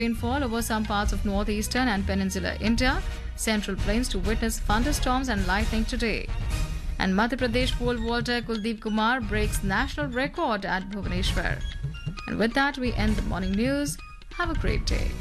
Rainfall over some parts of northeastern and peninsular India, central plains to witness thunderstorms and lightning today. And Madhya Pradesh pole vaulter Kuldeep Kumar breaks national record at Bhubaneswar. And with that, we end the morning news. Have a great day.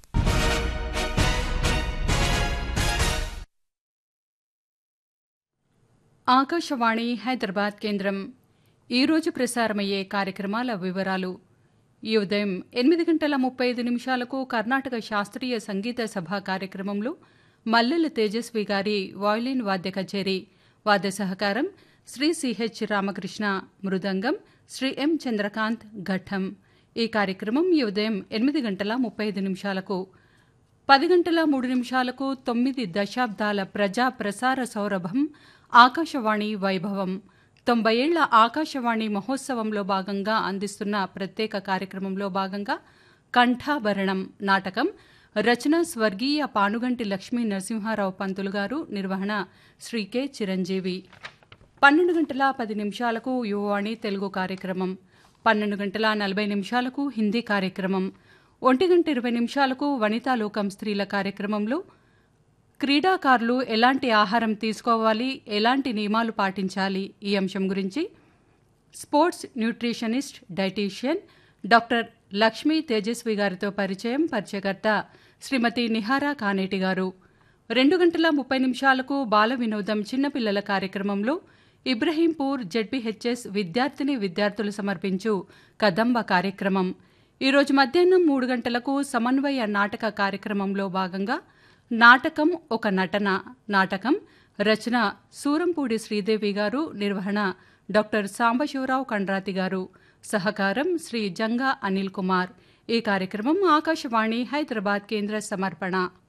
Akashvani Hyderabad కేంద్రం ఈరోజు ప్రసారమయ్యే కార్యక్రమాల వివరాలు ఈ ఉదయం ఎనిమిది గంటల ముప్పై ఐదు నిమిషాలకు కర్ణాటక శాస్త్రీయ సంగీత సభ కార్యక్రమంలో మల్లెల తేజస్వి గారి వాయిలిన్ వాద్య కచేరీ వాద్య సహకారం శ్రీ సిహెచ్ రామకృష్ణ మృదంగం శ్రీ ఎం చంద్రకాంత్ ఘట్టం ఈ కార్యక్రమం ఈ ఉదయం ఎనిమిది గంటల ముప్పై ఐదు నిమిషాలకు పది గంటల మూడు నిమిషాలకు తొమ్మిది దశాబ్దాల ప్రజా ప్రసార సౌరభం ఆకాశవాణి వైభవం తొంభై ఏళ్ల ఆకాశవాణి మహోత్సవంలో భాగంగా అందిస్తున్న ప్రత్యేక కార్యక్రమంలో భాగంగా కంఠాభరణం నాటకం రచన స్వర్గీయ పానుగంటి లక్ష్మీ నరసింహారావు పంతులు గారు నిర్వహణ శ్రీ కె చిరంజీవి పన్నెండు గంటల పది నిమిషాలకు యువవాణి తెలుగు కార్యక్రమం పన్నెండు గంటల నలభై నిమిషాలకు హిందీ కార్యక్రమం ఒంటి గంట ఇరవై నిమిషాలకు వనితాలోకం స్త్రీల కార్యక్రమంలో క్రీడాకారులు ఎలాంటి ఆహారం తీసుకోవాలి ఎలాంటి నియమాలు పాటించాలి ఈ అంశం గురించి sports nutritionist dietician doctor Lakshmi Tejaswi గారితో పరిచయం పరిచయకర్త శ్రీమతి నిహారా కానేటి గారు రెండు గంటల ముప్పై నిమిషాలకు బాల వినోదం చిన్నపిల్లల కార్యక్రమంలో ఇబ్రహీంపూర్ జెడ్పీహెచ్ఎస్ విద్యార్థిని విద్యార్థులు సమర్పించు కదంబ కార్యక్రమం ఈరోజు మధ్యాహ్నం మూడు గంటలకు సమన్వయ నాటక కార్యక్రమంలో భాగంగా నాటకం ఒక నటన నాటకం రచన సూరంపూడి శ్రీదేవి గారు నిర్వహణ డాక్టర్ సాంబశివరావు కండ్రాతి గారు సహకారం శ్రీ జంగా అనిల్ కుమార్ ఈ కార్యక్రమం ఆకాశవాణి హైదరాబాద్ కేంద్ర సమర్పణ